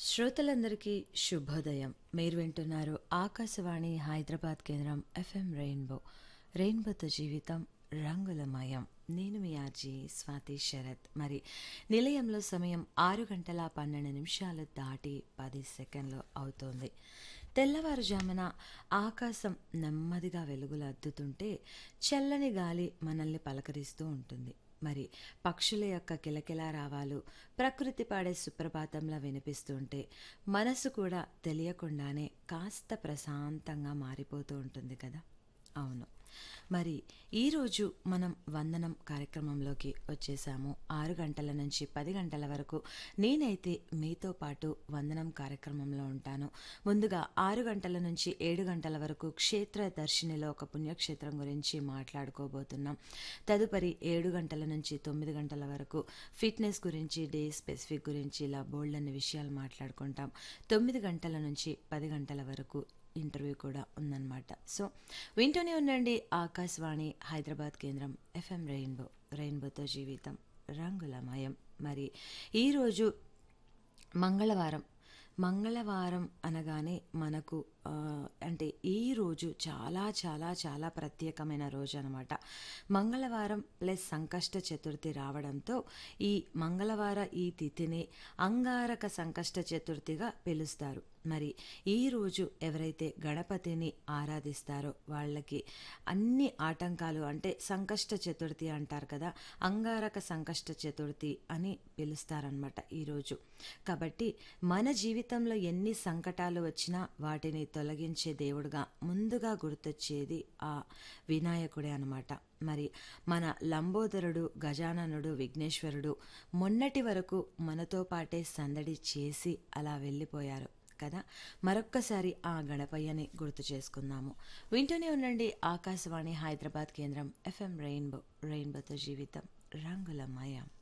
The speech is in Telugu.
శ్రోతలందరికీ శుభోదయం మీరు వింటున్నారు ఆకాశవాణి హైదరాబాద్ కేంద్రం ఎఫ్ఎం రెయిన్బో రెయిన్బోతో జీవితం రంగులమయం నేను మీ ఆర్జీ స్వాతి శరత్ మరి నిలయంలో సమయం ఆరు గంటల పన్నెండు నిమిషాలు దాటి పది సెకండ్లు అవుతోంది తెల్లవారుజామున ఆకాశం నెమ్మదిగా వెలుగులు అద్దుతుంటే చల్లని గాలి మనల్ని పలకరిస్తూ ఉంటుంది మరి పక్షుల యొక్క కిలకిలా రావాలు ప్రకృతి పాడే సుప్రభాతంలా వినిపిస్తుంటే మనసు కూడా తెలియకుండానే కాస్త ప్రశాంతంగా మారిపోతూ ఉంటుంది కదా అవును మరి ఈరోజు మనం వందనం కార్యక్రమంలోకి వచ్చేసాము ఆరు గంటల నుంచి పది గంటల వరకు నేనైతే మీతో పాటు వందనం కార్యక్రమంలో ఉంటాను ముందుగా ఆరు గంటల నుంచి ఏడు గంటల వరకు క్షేత్ర దర్శినిలో ఒక పుణ్యక్షేత్రం గురించి మాట్లాడుకోబోతున్నాం తదుపరి ఏడు గంటల నుంచి తొమ్మిది గంటల వరకు ఫిట్నెస్ గురించి డే స్పెసిఫిక్ గురించి ఇలా బోల్డ్ అనే విషయాలు మాట్లాడుకుంటాం తొమ్మిది గంటల నుంచి పది గంటల వరకు ఇంటర్వ్యూ కూడా ఉందన్నమాట సో వింటూనే ఉండండి ఆకాశవాణి హైదరాబాద్ కేంద్రం ఎఫ్ఎం రెయిన్బో రెయిన్బోతో జీవితం రంగులమయం మరి ఈరోజు మంగళవారం మంగళవారం అనగానే మనకు ఆ, అంటే ఈ రోజు చాలా చాలా చాలా ప్రత్యేకమైన రోజు అనమాట మంగళవారం ప్లస్ సంకష్ట చతుర్థి రావడంతో ఈ మంగళవార ఈ తిథిని అంగారక సంకష్ట చతుర్థిగా పిలుస్తారు మరి ఈ రోజు ఎవరైతే గణపతిని ఆరాధిస్తారో వాళ్ళకి అన్ని ఆటంకాలు అంటే సంకష్ట చతుర్థి అంటారు కదా అంగారక సంకష్ట చతుర్థి అని పిలుస్తారనమాట ఈరోజు కాబట్టి మన జీవితంలో ఎన్ని సంకటాలు వచ్చినా వాటిని తొలగించే దేవుడుగా ముందుగా గుర్తొచ్చేది ఆ వినాయకుడే అనమాట మరి మన లంబోదరుడు గజాననుడు విఘ్నేశ్వరుడు మొన్నటి వరకు మనతో పాటే సందడి చేసి అలా వెళ్ళిపోయారు కదా మరొక్కసారి ఆ గణపయ్యని గుర్తు చేసుకుందాము వింటూనే ఉండండి ఆకాశవాణి హైదరాబాద్ కేంద్రం ఎఫ్ఎం రెయిన్బో రెయిన్బోతో జీవితం రంగులమయం